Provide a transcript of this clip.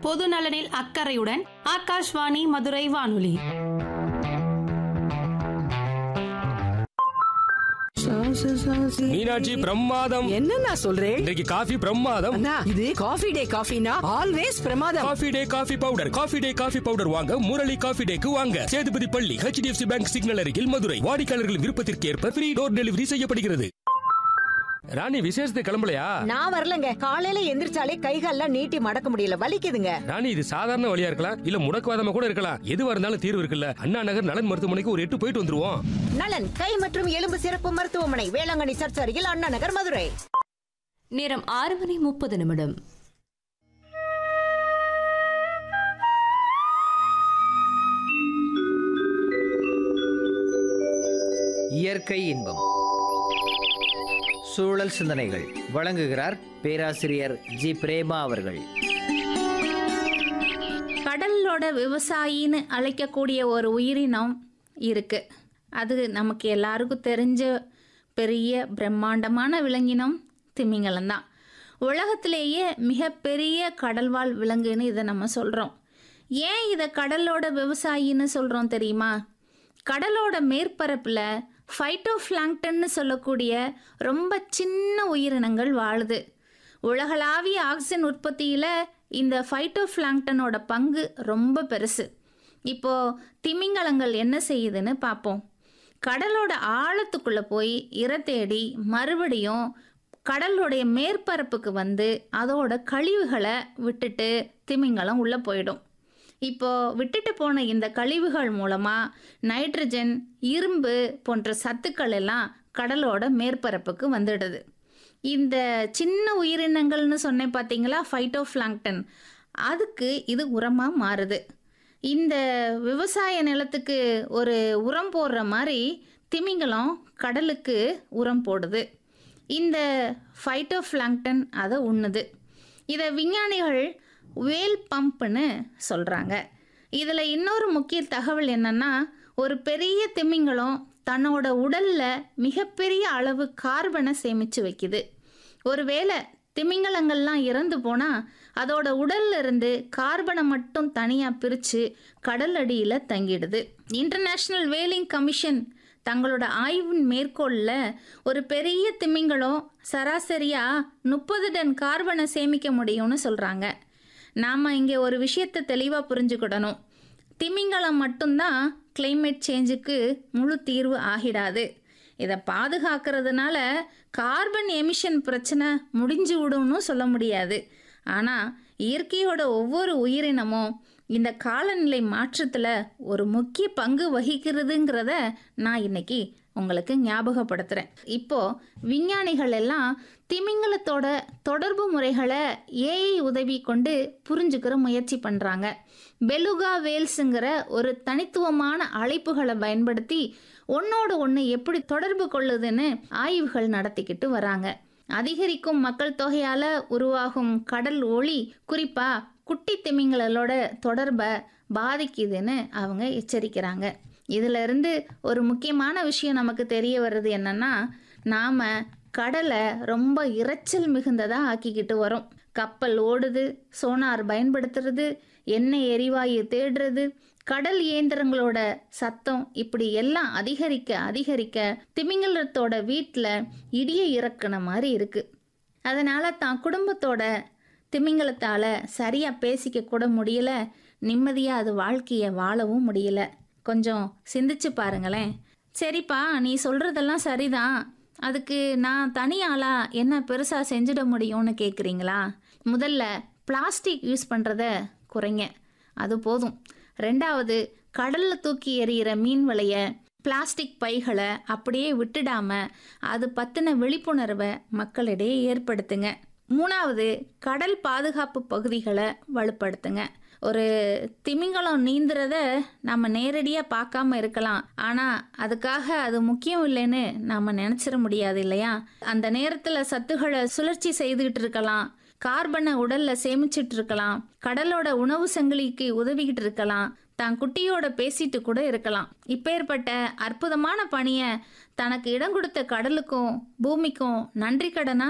பொது நலனில் அக்கறையுடன் ஆகாஷ்வாணி மதுரை வானொலி மீனாட்சி பிரமாதம் என்னண்ணா சொல்றேன் இன்றைக்கு காஃபி பிரமாதம் அண்ணா இது காஃபி டே காஃபினா ஆல்வேஸ் பிரமாதம் coffee day coffee powder coffee day coffee powder வாங்க முரளி காஃபி டேக்கு வாங்க சேதுபதி பள்ளி ஹெச்டிஎஃப்சி பேங்க் சிக்னல் அருகில் மதுரை வாடிக்கையாளர்களின் விருப்பத்திற்கு ஏற்ப ஃப்ரீ டோர் டெலிவரி செய்யப்படுகிறது ராணி விசேஷத்துக்கு கிளம்பலையா நான் வரலங்க காலையில எந்திரிச்சாலே கைகால்லாம் நீட்டி மடக்க முடியல வலிக்குதுங்க ராணி இது சாதாரண வழியா இருக்கலாம் இல்ல முடக்குவாதமா கூட இருக்கலாம் எதுவா இருந்தாலும் தீர்வு இருக்குல்ல அண்ணா நகர் நலன் மருத்துவமனைக்கு ஒரு எட்டு போயிட்டு வந்துருவோம் நலன் கை மற்றும் எலும்பு சிறப்பு மருத்துவமனை வேளாங்கண்ணி சர்ச் அருகில் அண்ணா நகர் மதுரை நேரம் ஆறு மணி முப்பது நிமிடம் இயற்கை இன்பம் சூழல் சிந்தனைகள் வழங்குகிறார் பேராசிரியர் ஜி பிரேமா அவர்கள் கடலோட விவசாயின்னு அழைக்கக்கூடிய ஒரு உயிரினம் இருக்கு அது நமக்கு எல்லாருக்கும் தெரிஞ்ச பெரிய பிரம்மாண்டமான விலங்கினம் திமிங்கலம் தான் உலகத்திலேயே மிகப்பெரிய கடல்வாழ் விலங்குன்னு இதை நம்ம சொல்கிறோம் ஏன் இதை கடலோட விவசாயின்னு சொல்கிறோம் தெரியுமா கடலோட மேற்பரப்பில் ஃபைட்டோஃப்ளாங்டன்னு சொல்லக்கூடிய ரொம்ப சின்ன உயிரினங்கள் வாழுது உலகளாவிய ஆக்சிஜன் உற்பத்தியில் இந்த ஃபைட்டோஃப்ளாங்டனோட பங்கு ரொம்ப பெருசு இப்போ திமிங்கலங்கள் என்ன செய்யுதுன்னு பார்ப்போம் கடலோட ஆழத்துக்குள்ளே போய் இரை தேடி மறுபடியும் கடலுடைய மேற்பரப்புக்கு வந்து அதோட கழிவுகளை விட்டுட்டு திமிங்கலம் உள்ளே போயிடும் இப்போ விட்டுட்டு போன இந்த கழிவுகள் மூலமாக நைட்ரஜன் இரும்பு போன்ற சத்துக்கள் எல்லாம் கடலோட மேற்பரப்புக்கு வந்துடுது இந்த சின்ன உயிரினங்கள்னு சொன்னேன் பார்த்தீங்களா ஃபைட்டோஃப்ளாங்டன் அதுக்கு இது உரமாக மாறுது இந்த விவசாய நிலத்துக்கு ஒரு உரம் போடுற மாதிரி திமிங்கலம் கடலுக்கு உரம் போடுது இந்த ஃபைட்டோஃப்ளாங்டன் அதை உண்ணுது இதை விஞ்ஞானிகள் வேல் பம்ப்னு சொல்கிறாங்க இதில் இன்னொரு முக்கிய தகவல் என்னென்னா ஒரு பெரிய திமிங்கலம் தன்னோட உடலில் மிகப்பெரிய அளவு கார்பனை சேமித்து வைக்குது ஒருவேளை திமிங்கலங்கள்லாம் இறந்து போனால் அதோட உடல்ல இருந்து கார்பனை மட்டும் தனியாக பிரித்து கடல் அடியில் தங்கிடுது இன்டர்நேஷ்னல் வேலிங் கமிஷன் தங்களோட ஆய்வின் மேற்கோளில் ஒரு பெரிய திமிங்கலம் சராசரியாக முப்பது டன் கார்பனை சேமிக்க முடியும்னு சொல்கிறாங்க நாம் இங்கே ஒரு விஷயத்தை தெளிவாக புரிஞ்சுக்கிடணும் திமிங்கலம் மட்டும்தான் கிளைமேட் சேஞ்சுக்கு முழு தீர்வு ஆகிடாது இதை பாதுகாக்கிறதுனால கார்பன் எமிஷன் பிரச்சனை முடிஞ்சு விடும்னு சொல்ல முடியாது ஆனால் இயற்கையோட ஒவ்வொரு உயிரினமும் இந்த காலநிலை மாற்றத்தில் ஒரு முக்கிய பங்கு வகிக்கிறதுங்கிறத நான் இன்னைக்கு உங்களுக்கு ஞாபகப்படுத்துகிறேன் இப்போ விஞ்ஞானிகள் எல்லாம் திமிங்கலத்தோட தொடர்பு முறைகளை ஏஐ உதவி கொண்டு புரிஞ்சுக்கிற முயற்சி பண்ணுறாங்க பெலுகா வேல்ஸுங்கிற ஒரு தனித்துவமான அழைப்புகளை பயன்படுத்தி ஒன்னோடு ஒன்று எப்படி தொடர்பு கொள்ளுதுன்னு ஆய்வுகள் நடத்திக்கிட்டு வராங்க அதிகரிக்கும் மக்கள் தொகையால் உருவாகும் கடல் ஒளி குறிப்பாக குட்டி திமிங்கலோட தொடர்பை பாதிக்குதுன்னு அவங்க எச்சரிக்கிறாங்க இதில் இருந்து ஒரு முக்கியமான விஷயம் நமக்கு தெரிய வருது என்னன்னா நாம் கடலை ரொம்ப இரைச்சல் மிகுந்ததாக ஆக்கிக்கிட்டு வரோம் கப்பல் ஓடுது சோனார் பயன்படுத்துறது எண்ணெய் எரிவாயு தேடுறது கடல் இயந்திரங்களோட சத்தம் இப்படி எல்லாம் அதிகரிக்க அதிகரிக்க திமிங்கலத்தோட வீட்டில் இடிய இறக்குன மாதிரி இருக்குது அதனால் தான் குடும்பத்தோட திமிங்கலத்தால் சரியாக பேசிக்க கூட முடியல நிம்மதியாக அது வாழ்க்கையை வாழவும் முடியல கொஞ்சம் சிந்திச்சு பாருங்களேன் சரிப்பா நீ சொல்கிறதெல்லாம் சரிதான் அதுக்கு நான் தனியாளா என்ன பெருசாக செஞ்சிட முடியும்னு கேட்குறீங்களா முதல்ல பிளாஸ்டிக் யூஸ் பண்ணுறத குறைங்க அது போதும் ரெண்டாவது கடலில் தூக்கி எறிகிற மீன் வலைய பிளாஸ்டிக் பைகளை அப்படியே விட்டுடாம அது பற்றின விழிப்புணர்வை மக்களிடையே ஏற்படுத்துங்க மூணாவது கடல் பாதுகாப்பு பகுதிகளை வலுப்படுத்துங்க ஒரு திமிங்கலம் நீந்துறத நம்ம நேரடியாக பார்க்காம இருக்கலாம் ஆனால் அதுக்காக அது முக்கியம் இல்லைன்னு நாம் நினச்சிட முடியாது இல்லையா அந்த நேரத்தில் சத்துக்களை சுழற்சி செய்துக்கிட்டு இருக்கலாம் கார்பனை உடல்ல சேமிச்சிட்டு இருக்கலாம் கடலோட உணவு சங்கிலிக்கு உதவிக்கிட்டு இருக்கலாம் தான் குட்டியோட பேசிட்டு கூட இருக்கலாம் இப்பேற்பட்ட அற்புதமான பணியை தனக்கு இடம் கொடுத்த கடலுக்கும் பூமிக்கும் நன்றி கடனா